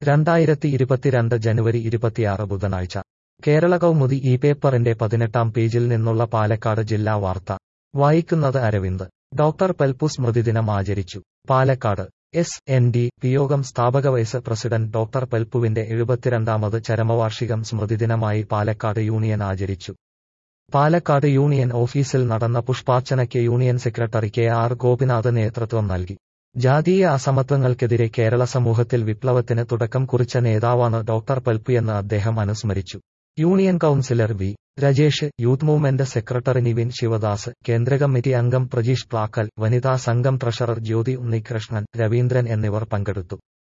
രണ്ടായിരത്തി ഇരുപത്തിരണ്ട് ജനുവരി ഇരുപത്തിയാറ് ബുധനാഴ്ച കേരള കൗമുദി ഈ പേപ്പറിന്റെ പതിനെട്ടാം പേജിൽ നിന്നുള്ള പാലക്കാട് ജില്ലാ വാർത്ത വായിക്കുന്നത് അരവിന്ദ് ഡോക്ടർ പൽപ്പു സ്മൃതിദിനം ആചരിച്ചു പാലക്കാട് എസ് എൻ ഡി പിയോഗം സ്ഥാപക വൈസ് പ്രസിഡന്റ് ഡോക്ടർ പൽപ്പുവിന്റെ എഴുപത്തിരണ്ടാമത് ചരമവാർഷികം സ്മൃതിദിനമായി പാലക്കാട് യൂണിയൻ ആചരിച്ചു പാലക്കാട് യൂണിയൻ ഓഫീസിൽ നടന്ന പുഷ്പാർച്ചനയ്ക്ക് union secretary K R Gopinath നേതൃത്വം നൽകി ജാതീയ അസമത്വങ്ങൾക്കെതിരെ കേരള സമൂഹത്തിൽ വിപ്ലവത്തിന് തുടക്കം കുറിച്ച നേതാവാണ് ഡോക്ടർ പൽപ്പുയെന്ന് അദ്ദേഹം അനുസ്മരിച്ചു union councillor V Rajesh youth movement secretary Nivin Sivadas കേന്ദ്ര കമ്മിറ്റി അംഗം പ്രജീഷ് പ്ലാക്കൽ വനിതാ സംഘം ട്രഷറർ ജ്യോതി ഉണ്ണികൃഷ്ണൻ രവീന്ദ്രൻ എന്നിവർ പങ്കെടുത്തു